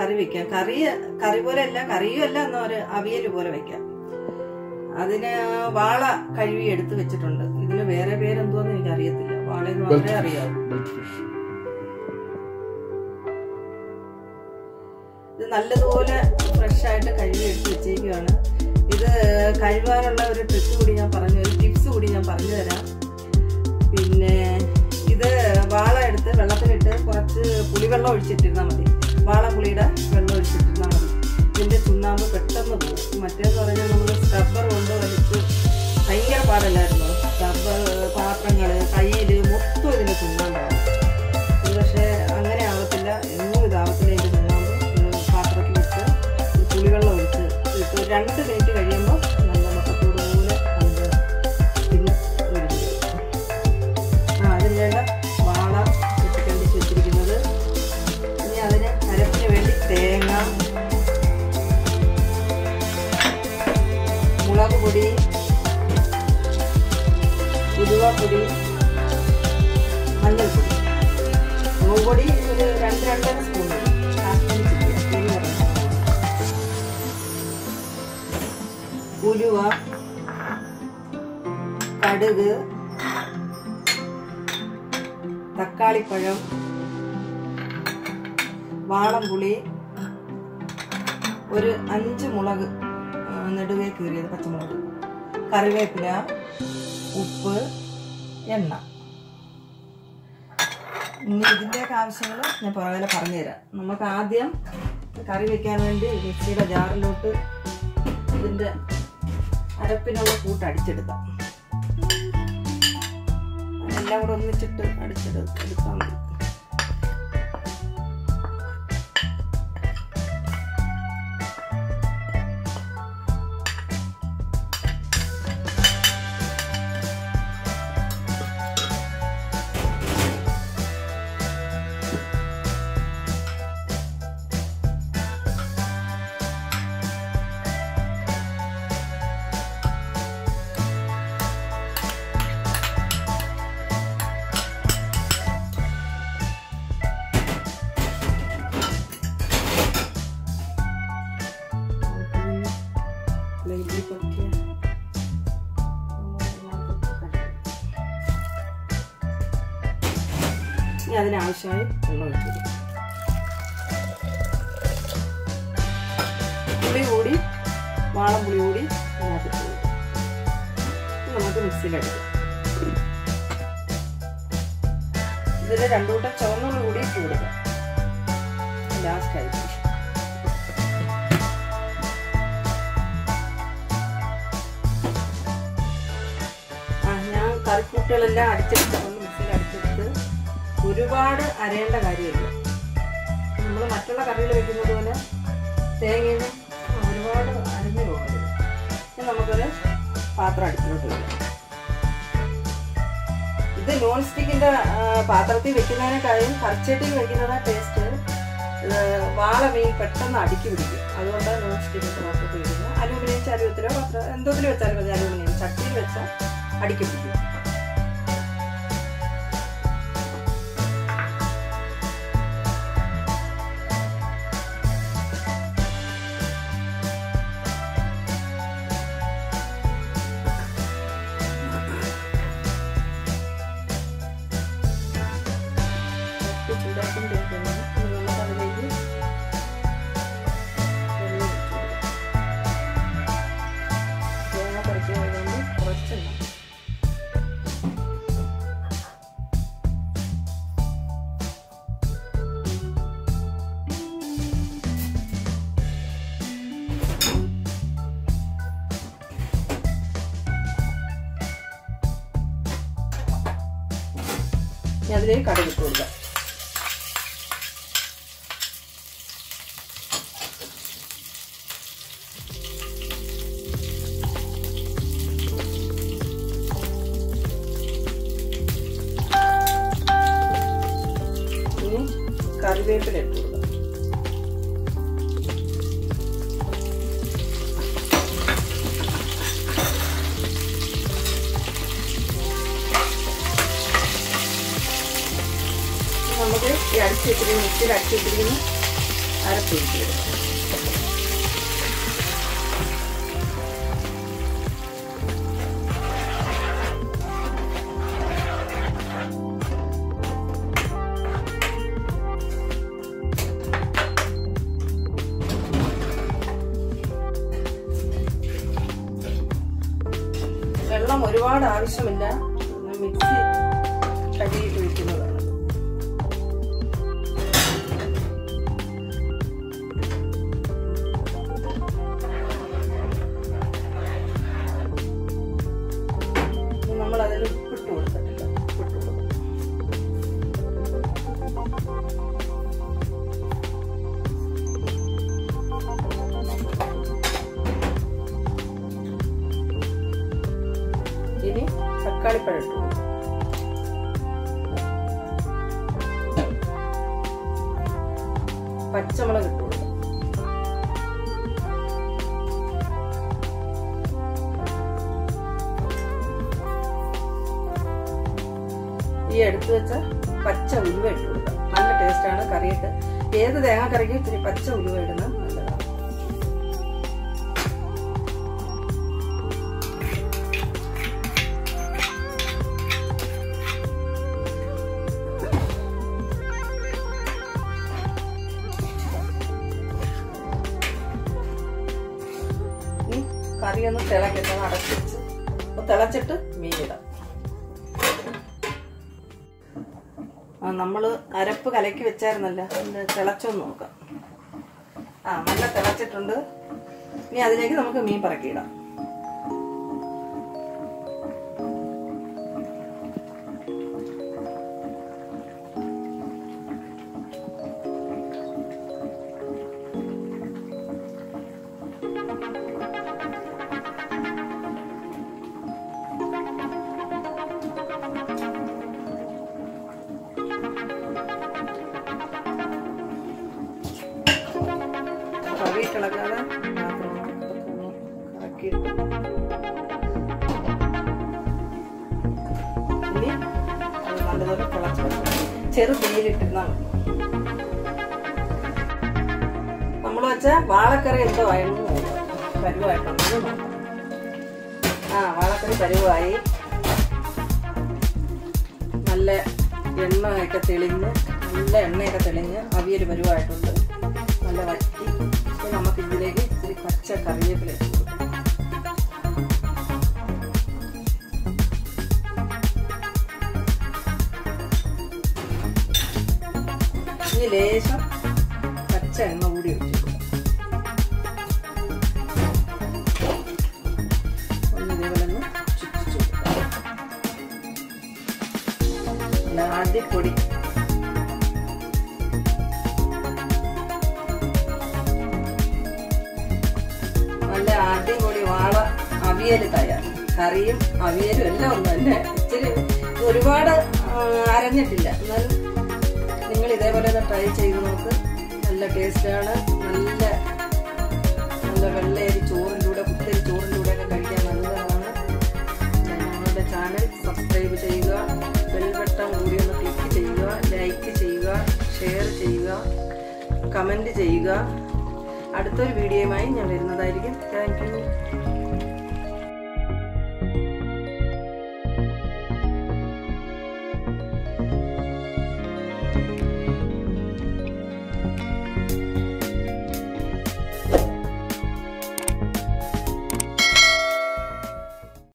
കറി വെക്കാം കറി കറി പോലെ അല്ല കറിയും അല്ല എന്നാ ഒരു അവിയൽ പോലെ വെക്കാം അതിന് വാള കഴുകി എടുത്ത് വെച്ചിട്ടുണ്ട് ഇതിന് വേറെ പേരെന്തോന്ന് എനിക്ക് അറിയത്തില്ല വാളയെന്ന് മാത്രമേ അറിയാവൂ ബെൽറ്റ് ഫിഷ് ഇത് നല്ലതുപോലെ ഫ്രഷ് ആയിട്ട് കഴുകി എടുത്ത് വെച്ചേക്കുകയാണ് ഇത് കഴുകാനുള്ള ഒരു ട്രിക്ക് കൂടി ഞാൻ പറഞ്ഞു ഒരു ടിപ്സ് കൂടി ഞാൻ പറഞ്ഞു തരാം പിന്നെ ഇത് വാള എടുത്ത് വെള്ളത്തിലിട്ട് കുറച്ച് പുളിവെള്ളം ഒഴിച്ചിട്ടിരുന്നാൽ മതി വാളപ്പുളിയുടെ വെള്ളം ഒഴിച്ചിട്ടിരുന്നാൽ മതി ഇതിന്റെ ചുണ്ണാമ്പ് പെട്ടെന്ന് പോകും മറ്റേന്ന് പറഞ്ഞാൽ നമ്മൾ സ്ക്രബ്ബർ കൊണ്ട് വലിച്ച് ഭയങ്കര പാടല്ലായിരുന്നു സ്ക്രബ്ബർ പാത്രങ്ങൾ കയ്യിൽ മൊത്തം ഇതിന്റെ ചുണ്ണാമ്പാണ് ഇത് പക്ഷേ അങ്ങനെ ആവത്തില്ല എന്നും ഇതാവത്തില്ല ഇതിന്റെ ചുണ്ണാമ്പ് ഇത് പാത്രത്തിൽ വെച്ച് ഈ പുളിവെള്ളം ഒഴിച്ച് ഇട്ട് ഒരു രണ്ട് മിനിറ്റ് കഴിയുമ്പോൾ നല്ല മൊത്തത്തോടുകൂടെ അതിന്റെ പിന്നെ ഒഴിച്ച് ആ അതിനുള്ള വാള കെട്ടിക്കണ്ടിച്ച് വെച്ചിരിക്കുന്നത് ഇനി അതിന് അരപ്പിന് വേണ്ടി തേങ്ങ മുളക് പൊടി ഉലുവപ്പൊടി മഞ്ഞൾപ്പൊടി മുളക് പൊടി ഒരു രണ്ട് രണ്ടര സ്പൂൺ മതി. കാശ്മീരി ചില്ലി, എരിവ് കുറഞ്ഞ. ഉലുവ കടുക് തക്കാളിപ്പഴം വാളംപുളി ഒരു അഞ്ച് മുളക് ആ, നെടുവേ കീറിയത് പച്ചമുളക് കറിവേപ്പില ഉപ്പ് എണ്ണ ഇനി ഇതിൻ്റെയൊക്കെ ആവശ്യങ്ങൾ ഞാൻ പുറകെ പറഞ്ഞുതരാം നമുക്ക് ആദ്യം കറി വെക്കാൻ വേണ്ടി മിക്സിയുടെ ജാറിലോട്ട് ഇതിൻ്റെ അരപ്പിനുള്ള കൂട്ട് അടിച്ചെടുക്കാം എല്ലാം കൂടെ ഒന്നിച്ചിട്ട് അടിച്ചെടു എടുത്താൽ മതി പ്ലേറ്റിൽ കുറച്ച് ഇനി അതിനാവശ്യമായി വെള്ളം ഒഴിച്ചു കൊടുക്കും പുളി കൂടി വാളം പുളി കൂടി അതിനകത്ത് ഇട്ട് കൊടുക്കും ഇനി നമുക്ക് മിക്സിയിലടിക്കാം ഇതിൽ രണ്ടു കൂട്ടം ചുവന്നുള്ളി കൂടി ഇട്ട് കൊടുക്കാം ലാസ്റ്റ് ആയിട്ട് ആ ഞാൻ കറിക്കൂട്ടുകളെല്ലാം അടിച്ചെടുത്തുകൊണ്ട് മിക്സിയിൽ അടിച്ചെടുത്ത് ഒരുപാട് അരയേണ്ട കാര്യമില്ല നമ്മൾ മറ്റുള്ള കറികൾ വെക്കുന്നത് പോലെ തേങ്ങയൊന്നും ഒരുപാട് അരഞ്ഞു പോകരുത് ഇനി നമുക്കൊരു പാത്രം അടുപ്പിലോട്ട് വയ്ക്കാം ഇത് നോൺ സ്റ്റിക്കിന്റെ പാത്രത്തിൽ വെക്കുന്നതിനേക്കാളും കറിച്ചട്ടിയിൽ വെക്കുന്നതാണ് ടേസ്റ്റ് വാള മീൻ പെട്ടെന്ന് അടുക്കി പിടിക്കും അതുകൊണ്ട് നോൺ സ്റ്റിക്കിന്റെ പാത്രത്തിൽ വെക്കുന്നത് അലൂമിനിയം ചരുവത്തിലോ പാത്രം എന്തോതിൽ വെച്ചാലും മതി അലൂമിനിയം ചട്ടിയിൽ വെച്ചാൽ അടുക്കി പിടിക്കും ചട്ടി ചൂടാക്കിക്കൊണ്ടിരിക്കുന്നു ഇനി നമുക്ക് അതിലേക്ക് വെള്ളം ഒഴിച്ച് കൊടുക്കാം. തേങ്ങ പറിക്കുന്നതുകൊണ്ട് കുറച്ചെണ്ണം ഇനി അതിലേക്ക് കടുക് ഇട്ട് കൊടുക്കാം ഇനി കറിവേപ്പില ഇട്ട് കൊടുക്കാം നമുക്ക് ഈ അടിച്ച് വെച്ചിരിക്കുന്ന മിക്സിയിൽ അടിച്ച് വെച്ചിരിക്കുന്ന അരപ്പൊഴിച്ച് കൊടുക്കാം വെള്ളം ഒരുപാട് ആവശ്യമില്ല മിക്സി കഴുകിയിട്ട് ഒഴിക്കുന്നതാണ് നമ്മൾ അതിൽ ഉപ്പിട്ട് കൊടുത്തിട്ടില്ല ഉപ്പിട്ട് കൊടുക്കും ഇനി തക്കാളിപ്പഴം ഇട്ട് കൊടുക്കും പച്ചമുളക് ഇട്ട് കൊടുക്കും ഈ എടുത്തു വെച്ച പച്ച ഉലുവ ഇട്ട് കൊടുക്കാം നല്ല ടേസ്റ്റാണ് കറിയിട്ട് ഏത് തേങ്ങ കറിക്കും ഇത്തിരി പച്ച ഉലുവ ഇടുന്നത് നല്ലതാണ് ഇനി കറി ഒന്ന് തിളക്കട്ടെ ഒന്ന് അടച്ചിട്ട് ഒന്ന് തിളച്ചിട്ട് മീനിടാം ആ നമ്മൾ അരപ്പ് കലക്കി വെച്ചായിരുന്നല്ലോ അതിൻ്റെ തിളച്ചൊന്ന് നോക്കാം ആ നല്ല തിളച്ചിട്ടുണ്ട് ഇനി അതിലേക്ക് നമുക്ക് മീൻ പറക്കിയിടാം കറി കിളക്കാതെ മാത്രം ഒന്ന് കറക്കിയിട്ട് ഇനി അത് നല്ലപോലെ തിളച്ച് വരണം. ചെറു തീയിലിട്ടിരുന്നാൽ മതി നമ്മൾ വെച്ച വാഴക്കറി എന്തോ ആയിരുന്നു പരുവായിട്ടുണ്ടെന്ന് നോക്കാം ആ വാഴക്കറി പരുവായി നല്ല എണ്ണയൊക്കെ തെളിഞ്ഞ് നല്ല എണ്ണയൊക്കെ തെളിഞ്ഞ് അവിയൽ പരുവായിട്ടുണ്ട് നല്ല വറ്റി ഇപ്പൊ നമുക്ക് ഇതിലേക്ക് ഇത്തിരി പച്ച കറിവേപ്പില ഇട്ട് കൊടുക്കാം ഇനി ലേശം പച്ച എണ്ണ കൂടി ഒഴിച്ചു ഒന്ന് ഇതേപോലെ ഒന്ന് ചുറ്റിച്ചു കൊടുക്കാം നല്ല അടിപൊളി നല്ല അടിപൊളി വാള അവിയൽ തയ്യാർ കറിയും അവിയലും എല്ലാം ഒന്ന് തന്നെ ഇച്ചിരി ഒരുപാട് ആ, അരഞ്ഞിട്ടില്ല എന്നാലും നിങ്ങൾ ഇതേപോലെ ഒന്ന് ട്രൈ ചെയ്ത് നോക്ക് നല്ല ടേസ്റ്റാണ് നല്ല നല്ല വെള്ളയരി ചോറിൻ്റെ കൂടെ കുത്തരി ചോറിൻ്റെ കൂടെ ഒക്കെ കഴിക്കാൻ നല്ലതാണ് ഞങ്ങളുടെ ചാനൽ സബ്സ്ക്രൈബ് ചെയ്യുക ബെൽ ബട്ടൺ കൂടി ഒന്ന് ക്ലിക്ക് ചെയ്യുക ലൈക്ക് ചെയ്യുക ഷെയർ ചെയ്യുക കമൻറ്റ് ചെയ്യുക അടുത്തൊരു വീഡിയോയുമായി ഞാൻ വരുന്നതായിരിക്കും താങ്ക് യു